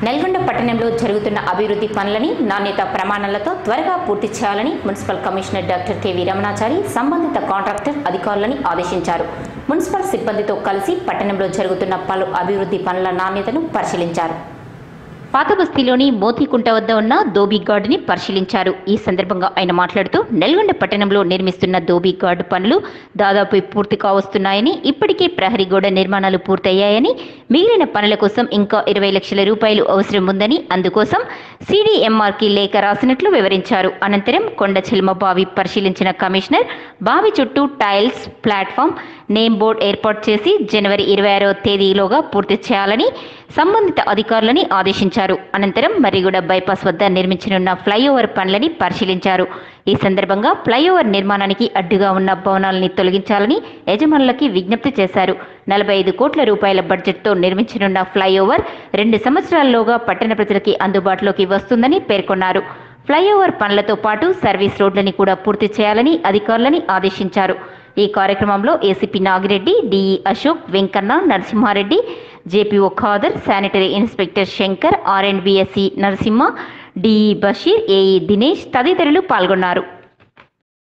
నల్గొండ పట్టణంలో జరుగుతున్న అభివృద్ధి పనులని నాణ్యత ప్రమాణాలతో త్వరగా పూర్తి చేయాలని municipal commissioner doctor KV Ramanachari సంబంధిత కాంట్రాక్టర్ అధికారులని ఆదేశించారు మున్సిపల్ సిబ్బందితో కలిసి పట్టణంలో జరుగుతున్న పలు అభివృద్ధి పనుల నాణ్యతను పరిశీలించారు పాత బస్తీలోని మోతీకుంట వద్ద ఉన్న దోబీ గార్డుని పరిశీలించారు ఈ సందర్భంగా ఆయన మాట్లాడుతూ నల్గొండ పట్టణంలో నిర్మిస్తున్న దోబీ గార్డు పనులు దాదాపు పూర్తి కావస్తున్నాయని ఇప్పటికే ప్రహరీ గోడ నిర్మాణాలు పూర్తయ్యాయని మిగిలిన పనుల కోసం ఇంకా ఇరవై లక్షల రూపాయలు అవసరం ఉందని అందుకోసం సిడిఎంఆర్కి లేఖ రాసినట్లు వివరించారు అనంతరం కొండ చిల్మ బావి పరిశీలించిన కమిషనర్ బావి చుట్టూ టైల్స్ ప్లాట్ఫామ్ నేమ్ బోర్డు ఏర్పాటు చేసి జనవరి ఇరవై ఆరవ తేదీలోగా పూర్తి చేయాలని సంబంధిత అధికారులని ఆదేశించారు అనంతరం మర్రిగూడ బైపాస్ వద్ద నిర్మించనున్న ఫ్లైఓవర్ పనులని పరిశీలించారు ఈ సందర్భంగా ఫ్లైఓవర్ నిర్మాణానికి అడ్డుగా ఉన్న భవనాలని తొలగించాలని యజమానులకి విజ్ఞప్తి చేశారు నలభై ఐదు కోట్ల రూపాయల బడ్జెట్తో నిర్మించనున్న ఫ్లైఓవర్ రెండు సంవత్సరాల్లోగా పట్టణ ప్రజలకి అందుబాటులోకి వస్తుందని పేర్కొన్నారు ఫ్లైఓవర్ పనులతో పాటు సర్వీస్ రోడ్లని కూడా పూర్తి చేయాలని అధికారులని ఆదేశించారు ఈ కార్యక్రమంలో ACP Nagireddy DE Ashok Venkanna Narasimhareddy JPO Khader sanitary inspector Shankar R and B SC Narasimha DE Basheer AE Dinesh తదితరులు పాల్గొన్నారు